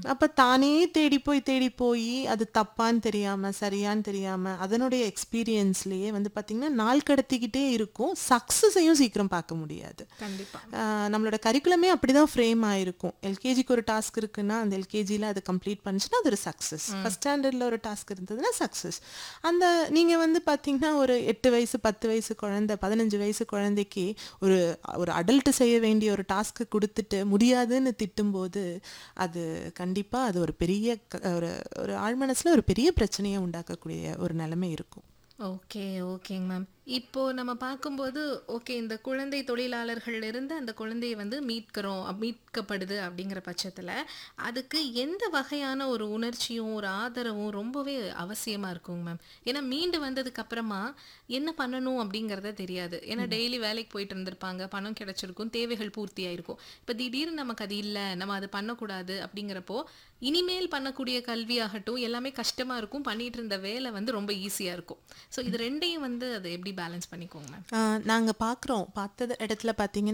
அப்ப தானே தேடி போய் தேடி போய் அது தப்பான்னு தெரியாம சரியான்னு தெரியாம அதனுடைய எக்ஸ்பீரியன்ஸ்லயே வந்து பாத்தீங்கன்னா நாள் கடத்திக்கிட்டே இருக்கும் சக்சஸையும் சீக்கிரம் பார்க்க முடியாது கண்டிப்பா ஆஹ் நம்மளோட கரிக்குலமே அப்படிதான் ஃப்ரேம் ஆயிருக்கும் எல்கேஜிக்கு ஒரு டாஸ்க் இருக்குன்னா அந்த எல்கேஜியில் அது கம்ப்ளீட் பண்ணுச்சுன்னா அது ஒரு சக்ஸஸ் ஃபஸ்ட் ஸ்டாண்டர்டில் ஒரு டாஸ்க் இருந்ததுன்னா சக்ஸஸ் அந்த நீங்கள் வந்து பார்த்தீங்கன்னா ஒரு எட்டு வயசு பத்து வயசு குழந்தை பதினஞ்சு வயசு குழந்தைக்கு ஒரு ஒரு அடல்ட் செய்ய வேண்டிய ஒரு டாஸ்க்கு கொடுத்துட்டு முடியாதுன்னு திட்டும்போது அது கண்டிப்பாக அது ஒரு பெரிய க- ஒரு ஒரு ஆழ்மனசில் ஒரு பெரிய பிரச்சனையை உண்டாக்கக்கூடிய ஒரு நிலைமை இருக்கும் ஓகே ஓகேங்க மேம் இப்போ நம்ம பார்க்கும்போது ஓகே இந்த குழந்தை தொழிலாளர்கள் இருந்து அந்த குழந்தையை வந்து மீட்கிறோம் அப்- மீட்கப்படுது அப்படிங்கிற பட்சத்தில் அதுக்கு எந்த வகையான ஒரு உணர்ச்சியும் ஒரு ஆதரவும் ரொம்பவே அவசியமாக இருக்குங்க மேம் ஏன்னா மீண்டு வந்ததுக்கு அப்புறமா என்ன பண்ணணும் அப்படிங்கிறத தெரியாது ஏன்னா டெய்லி வேலைக்கு போயிட்டு இருந்திருப்பாங்க பணம் கிடைச்சிருக்கும் தேவைகள் பூர்த்தி ஆயிருக்கும் இப்போ திடீர்னு நமக்கு அது இல்லை நம்ம அது பண்ணக்கூடாது அப்படிங்கிறப்போ இனிமேல் பண்ணக்கூடிய கல்வியாகட்டும் எல்லாமே கஷ்டமாக இருக்கும் பண்ணிட்டு இருந்த வேலை வந்து ரொம்ப ஈஸியாக இருக்கும் ஸோ இது ரெண்டையும் வந்து அதை எப்படி பேலன்ஸ் பண்ணிக்கோங்க மேம் நாங்கள் பார்க்குறோம் பார்த்தது இடத்துல பார்த்தீங்கன்னா